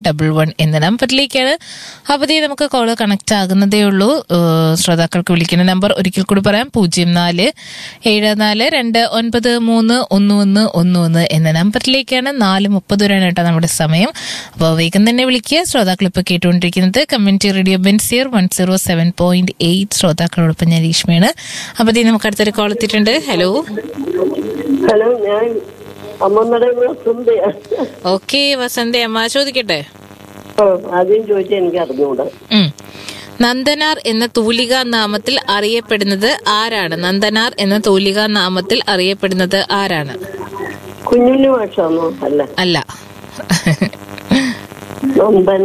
Double one എന്ന നമ്പറിലേക്കാണ് അപ്പോൾ ദേ നമുക്ക് കോള് കണക്ട് ആകുന്നതേ ഉള്ളൂ ഏഹ് ശ്രോതാക്കൾക്ക് വിളിക്കുന്ന നമ്പർ ഒരിക്കൽ കൂടി പറയാം പൂജ്യം നാല് ഏഴ് നാല് രണ്ട് ഒൻപത് മൂന്ന് ഒന്ന് ഒന്ന് ഒന്ന് ഒന്ന് എന്ന നമ്പറിലേക്കാണ് നാല് മുപ്പത് വരെയാണ് കേട്ടോ നമ്മുടെ സമയം അപ്പോൾ വേഗം തന്നെ വിളിക്കുക ശ്രോതാക്കൾ ഇപ്പോൾ കേട്ടുകൊണ്ടിരിക്കുന്നത് കമ്മ്യൂണിറ്റി റേഡിയോ ബെൻസിയർ one zero seven point eight ശ്രോതാക്കളോടൊപ്പം ഞാൻ രീഷ്മയാണ് അപ്പോൾ ദേ നമുക്ക് അടുത്തൊരു കോൾ എത്തിയിട്ടുണ്ട് ഹലോ ഹലോ ഞാൻ അമ്മമ്മയുടെ സുന്ദയ ഓക്കെ വസന്ത അമ്മ ചോദിക്കട്ടെ ആ ആദ്യം ചോദിച്ചാൽ എനിക്ക് അറിഞ്ഞുകൂടാ ഉം. നന്ദനാർ എന്ന തൂലികാ നാമത്തിൽ അറിയപ്പെടുന്നത് ആരാണ് നന്ദനാർ എന്ന തൂലികാ നാമത്തിൽ അറിയപ്പെടുന്നത് ആരാണ് കുഞ്ഞുണ്ണി മാഷാണോ അല്ല അല്ല നന്ദന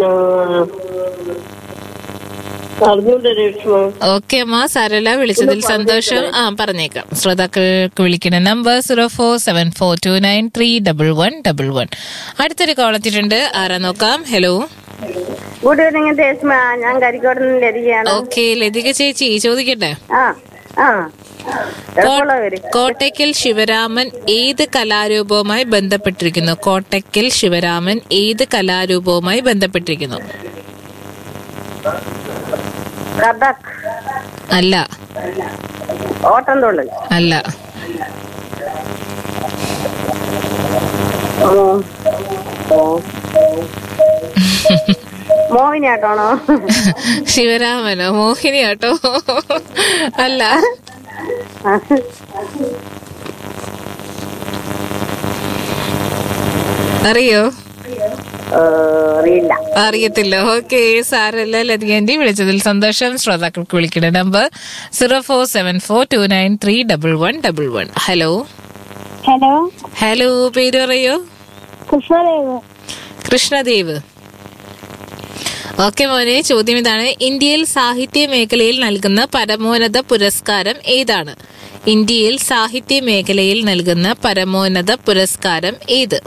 അറിഞ്ഞൂടെ രേഷ്മ ഓക്കെ അമ്മ സാരല്ല വിളിച്ചതിൽ സന്തോഷം ആ പറഞ്ഞേക്കാം ശ്രോതാക്കൾക്ക് വിളിക്കുന്ന number zero four seven four two nine three double one double one അടുത്തൊരു കോൾ എത്തിയിട്ടുണ്ട് ആരാ നോക്കാം ഹലോ ഗുഡ് ഈവനിങ് രേഷ്മ ഞാൻ കരിക്കോട് നിന്ന് ലതികയാണ് ഓക്കെ ലതിക ചേച്ചി ചോദിക്കട്ടെ ആ ആ എളുപ്പമുള്ളവര് കോട്ടയ്ക്കൽ ശിവരാമൻ ഏത് കലാരൂപവുമായി ബന്ധപ്പെട്ടിരിക്കുന്നു കോട്ടയ്ക്കൽ ശിവരാമൻ ഏത് കലാരൂപവുമായി ബന്ധപ്പെട്ടിരിക്കുന്നു കഥക് അല്ല ഓട്ടം തുള്ളൽ അല്ല ഓ. ഓ. മോഹിനിയാട്ടമാണോ ശിവരാമനോ മോഹിനിയാട്ടോ അല്ല അറിയോ ഏ, അറിയില്ല അറിയത്തില്ല ഓക്കെ സാരല്ല ലതികേന്റി വിളിച്ചതിൽ സന്തോഷം ശ്രോതാക്കൾക്ക് വിളിക്കുന്ന number zero four seven four two nine three double one double one hello hello hello പേര് പറയോ കൃഷ്ണദേവ് കൃഷ്ണദേവ് ഓക്കെ മോനെ ചോദ്യം ഇതാണ് ഇന്ത്യയിൽ സാഹിത്യ മേഖലയിൽ നൽകുന്ന പരമോന്നത പുരസ്കാരം ഏതാണ് ഇന്ത്യയിൽ സാഹിത്യ മേഖലയിൽ നൽകുന്ന പരമോന്നത പുരസ്കാരം ഏത്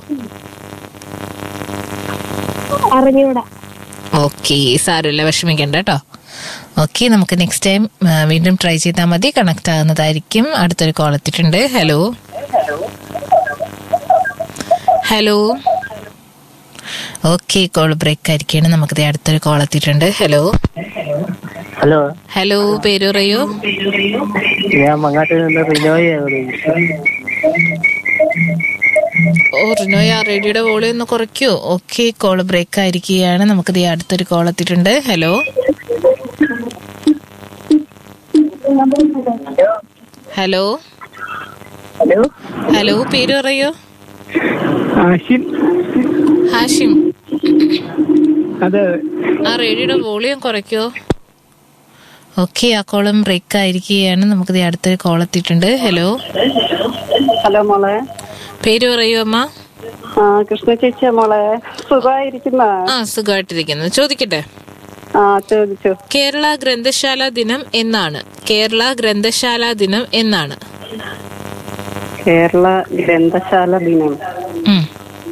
അറിഞ്ഞൂടാ ഓക്കെ സാരമില്ല വിഷമിക്കണ്ട കേട്ടോ ഓക്കെ നമുക്ക് നെക്സ്റ്റ് ടൈം വീണ്ടും ട്രൈ ചെയ്താൽ മതി കണക്ട് ആകുന്നതായിരിക്കും അടുത്തൊരു കോൾ എത്തിയിട്ടുണ്ട് hello hello okay call break ആയിരിക്കാണ് നമുക്ക് ദേ അടുത്തൊരു കോൾ എത്തിയിട്ടുണ്ട് ഹലോ ഹലോ ഹലോ പേര് പറയൂ ഞാൻ മങ്ങാട്ടിൽ നിന്ന് റിനോയെ ഓ റിനോയ റേഡിയോയുടെ വോളിയം ഒന്ന് കുറയ്ക്കോ ഓക്കെ കോൾ ബ്രേക്ക് ആയിരിക്കുകയാണ് നമുക്ക് ദേ അടുത്തൊരു കോൾ എത്തിയിട്ടുണ്ട് ഹലോ ഹലോ ഹലോ ഹലോ പേര് പറയൂ ആഷിൻ ഹാഷിം അതെ ആ റേഡിയോയുടെ വോളിയം കുറയ്ക്കോ ഓക്കെ ആ കോളം ബ്രേക്ക് ആയിരിക്കുകയാണ് നമുക്ക് ദേ അടുത്തൊരു കോൾ എത്തിയിട്ടുണ്ട് ഹലോ ഹലോ മോളെ പേര് പറയൂ അമ്മ ആ കൃഷ്ണ ചേച്ചിയാ മോളെ സുഖമായിരിക്കുന്ന ആ സുഖമായിട്ടിരിക്കുന്നു ചോദിക്കട്ടെ ആ ചോദിച്ചു കേരള ഗ്രന്ഥശാല ദിനം എന്നാണ് കേരള ഗ്രന്ഥശാല ദിനം എന്നാണ് കേരള ഗ്രന്ഥശാല ദിനം ഉം.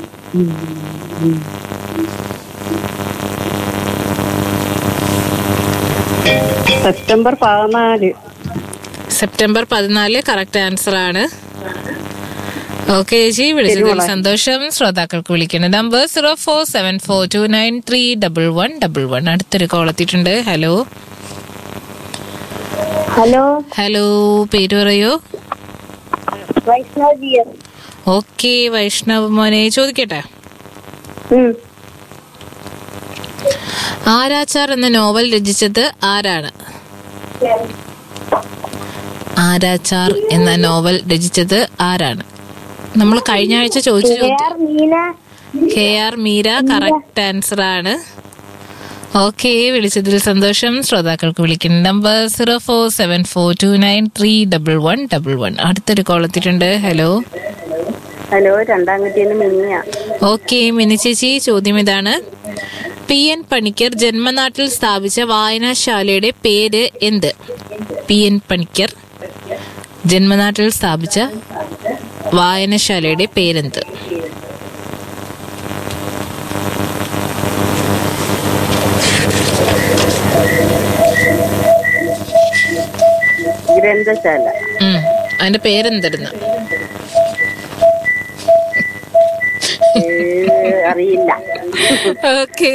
സെപ്റ്റംബർ പതിനാല് സെപ്റ്റംബർ പതിനാല് കറക്റ്റ് ആൻസർ ആണ് ഓക്കെ ചേച്ചി വിളിച്ചതിൽ സന്തോഷം ശ്രോതാക്കൾക്ക് വിളിക്കുന്ന number zero four seven four two nine three double one double one അടുത്തൊരു കോൾ എത്തിയിട്ടുണ്ട് ഹലോ ഹലോ ഹലോ പേര് പറയൂ വൈഷ്ണവ് ജിയർ ഓക്കെ വൈഷ്ണവ് മോനെ ചോദിക്കട്ടെ ആരാച്ചാർ എന്ന നോവൽ രചിച്ചത് ആരാണ് ആരാച്ചാർ എന്ന നോവൽ രചിച്ചത് ആരാണ് നമ്മൾ കഴിഞ്ഞ ആഴ്ച ചോദിച്ച ചോദ്യം Meena K R Meera correct answer ആണ് ഓക്കെ വിളിച്ചതിൽ സന്തോഷം ശ്രോതാക്കൾക്ക് വിളിക്കുന്ന number zero four seven four two nine three double one double one അടുത്തൊരു കോൾ എത്തിയിട്ടുണ്ട് ഹലോ ഹലോ രണ്ടാം കുട്ടിന്ന് മിനിയ ഓക്കെ മിനി ചേച്ചി ചോദ്യം ഇതാണ് പി എൻ പണിക്കർ ജന്മനാട്ടിൽ സ്ഥാപിച്ച വായനശാലയുടെ പേര് എന്ത് പി എൻ പണിക്കർ ജന്മനാട്ടിൽ സ്ഥാപിച്ച വായനശാലയുടെ പേരെന്ത് ഗ്രന്ഥശാല ഉം, അതിന്റെ പേരെന്തിരുന്നു ഏ, അറിയില്ല ഓക്കെ